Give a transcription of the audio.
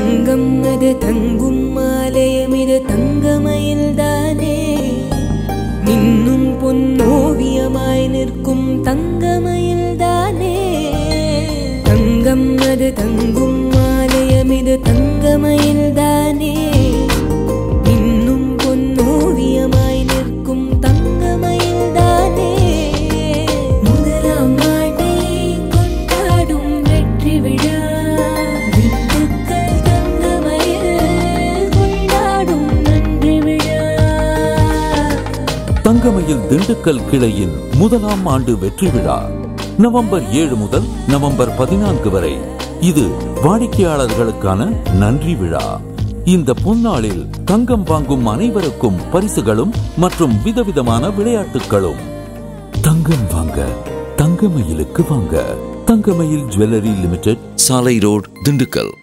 தங்கம் அது தங்கும் ஆலயம் இது தங்கமயில் தானே மின்னும் பொன்னோவியமாய் நிற்கும் தங்கமயில் தானே தங்கம் அது தங்கும் ஆலயம் இது தங்கமயில் தானே மின்னும் பொன்னோவியமாய் நிற்கும் தங்கமயில் தானே முதலாம் ஆண்டை கொண்டாடும் வெற்றி விழா திண்டுக்கல் தங்கமயில் கொண்டாடும் நன்றி விழா தங்கமயில் திண்டுக்கல் கிளையின் முதலாம் ஆண்டு வெற்றி விழா நவம்பர் ஏழு முதல் நவம்பர் பதினான்கு வரை இது வாடிக்கையாளர்களுக்கான நன்றி விழா இந்த பொன்னாளில் தங்கம் வாங்கும் அனைவருக்கும் பரிசுகளும் மற்றும் விதவிதமான விளையாட்டுகளும் தங்கம் வாங்க தங்கமயிலுக்கு வாங்க தங்கமயில் ஜுவல்லரி லிமிடெட் சாலை ரோடு திண்டுக்கல்